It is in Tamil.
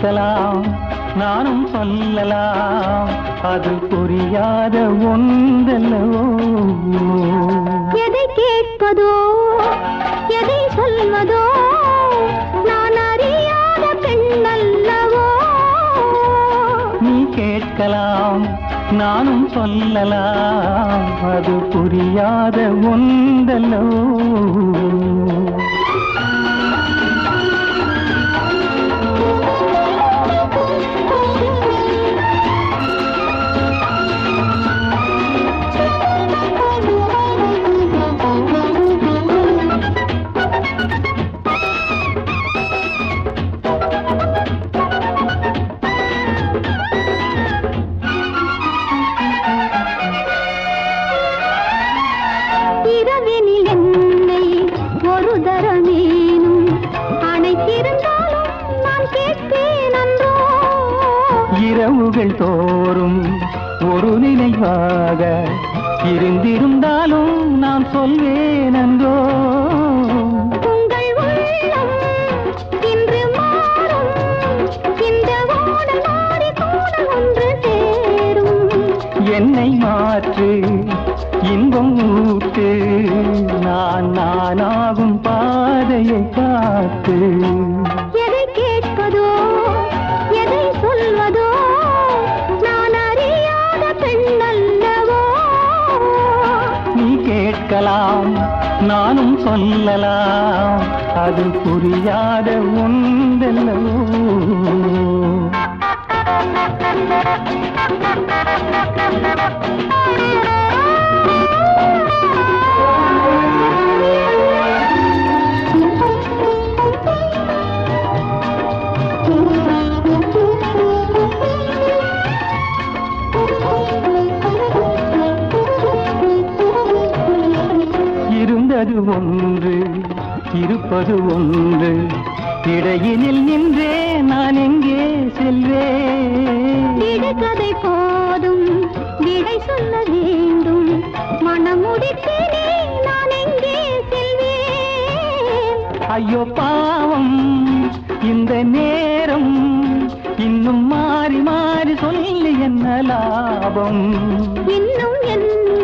கேட்கலாம் நானும் சொல்லலாம் அது புரியாத ஒன்றல்லவோ எதை கேட்பதோ எதை சொல்வதோ நான் அறியாத பெண்ணல்லவோ நீ கேட்கலாம் நானும் சொல்லலாம் அது புரியாத ஒன்றல்லவோ இரவினில் என்னை ஒரு தரமேனும் அணைத்திருந்தாலும் நான் கேட்பேன் அன்றோ இரவுகள் தோறும் ஒரு நினைவாக இருந்திருந்தாலும் நான் சொல்வேன் என்றோ உங்கள் உள்ளம் இன்று மாறும் இந்த ஓடல் மாறி கூட ஒன்று சேரும் என்னை மாற்று இன்பம் ஊட்டு நான் நானாகும் பாதையை காத்து எதை கேட்பதோ எதை சொல்வதோ நான் அறியாத பெண்ணல்லவோ நீ கேட்கலாம் நானும் சொல்லலாம் அது புரியாத ஒன்றல்லவோ இருந்தது ஒன்று இருப்பது ஒன்று இடையினில் நின்றே நான் எங்கே செல்வேன் விடுகதை போதும் விடை சொல்ல வேண்டும் மனமுடித்தேனே நான் எங்கே செல்வேன் ஐயோ பாவம் இந்த நேரம் இன்னும் மாறி மாறி சொல்லி என்ன லாபம் இன்னும் என்ன